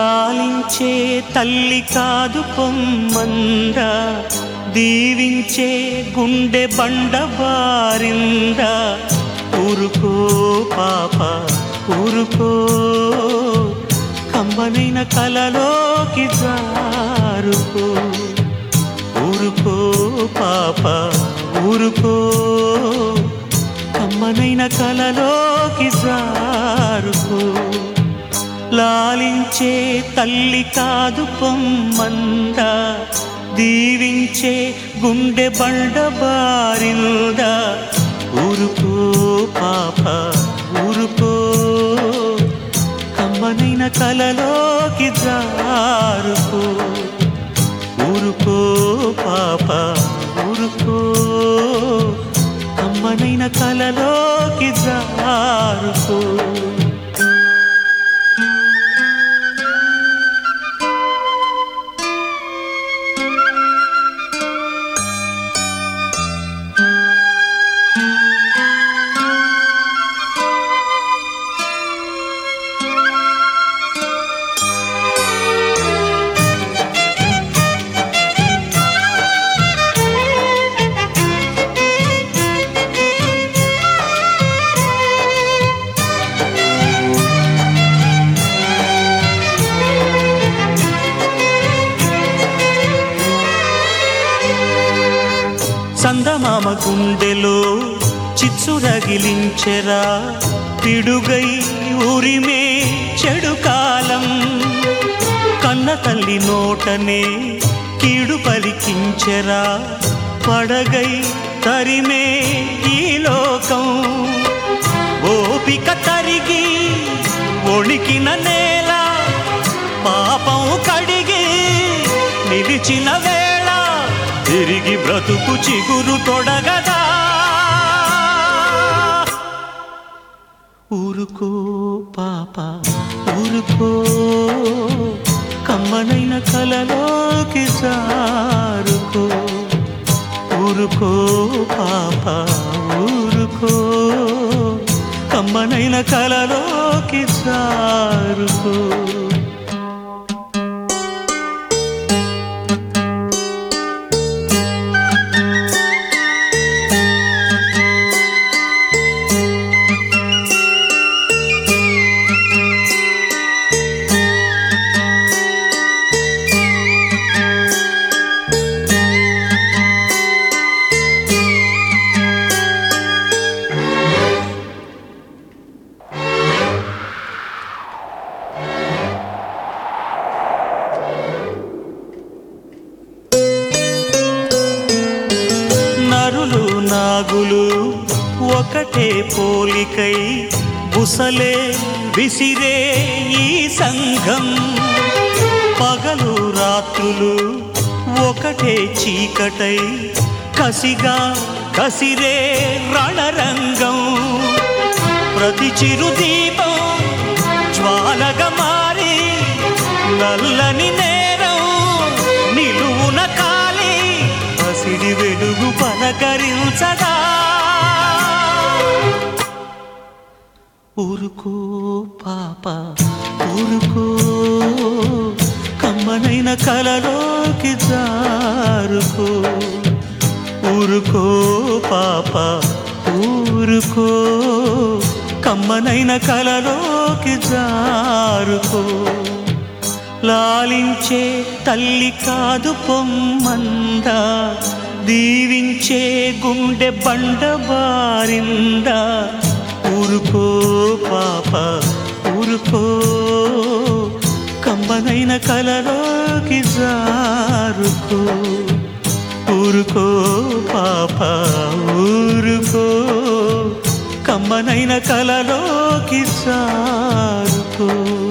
లాలించే తల్లి కాదు పొమ్మంద దీవించే గుండె బండ బారింద ఊరుకో పాప ఊరుకో కమ్మనైన కలలోకి జారుకో ఊరుకో పాప ఊరుకో కమ్మనైన కలలోకి జారుకో లాలించే తల్లి కాదు పొమ్మంద దీవించే గుండె బండ బారింద ఊరుకో పాప ఊరుకో కమ్మనైన కలలోకి జారుకో ఊరుకో పాప ఊరుకో కమ్మనైన కలలోకి జారుకో సందమామ గుండెలో చిచ్చు రగిలించెరా పిడుగై ఉరిమే చెడు కాలం కన్న తల్లి నోటనే కీడు పలికించెరా పడగై తరిమే ఈ లోకం ఓపిక తరిగి ఒణికిన నేల పాపం కడిగి నిలిచిన వేళ తిరిగి బ్రతుకు చిగురు తొడగదా ఊరుకో పాప ఊరుకో కమ్మనైన కలలోకి జారుకో ఊరుకో పాప ఊరుకో కమ్మనైన కలలోకి జారుకో నరులు నాగులు ఒకటే పోలికై బుసలే విసిరే ఈ సంఘం పగలు రాత్రులు ఒకటే చీకటై కసిగా కసిరే రణరంగం ప్రతి చిరు దీపం జ్వాలగా మారి నల్లని నేరం నిలువున కాలి పసిడి వెలుగు పలకరించగా ఊరుకో పాప ఊరుకో కమ్మనైన కలలోకి జారుకో ఊరుకో పాప ఊరుకో కమ్మనైన కలలోకి జారుకో లాలించే తల్లి కాదు పొమ్మంద దీవించే గుండె బండ బారింద ఊరుకో పాప ఊరుకో కమ్మనైన కలలోకి జారుకో ఊరుకో పాప ఊరుకో కమ్మనైన కలలోకి జారుకో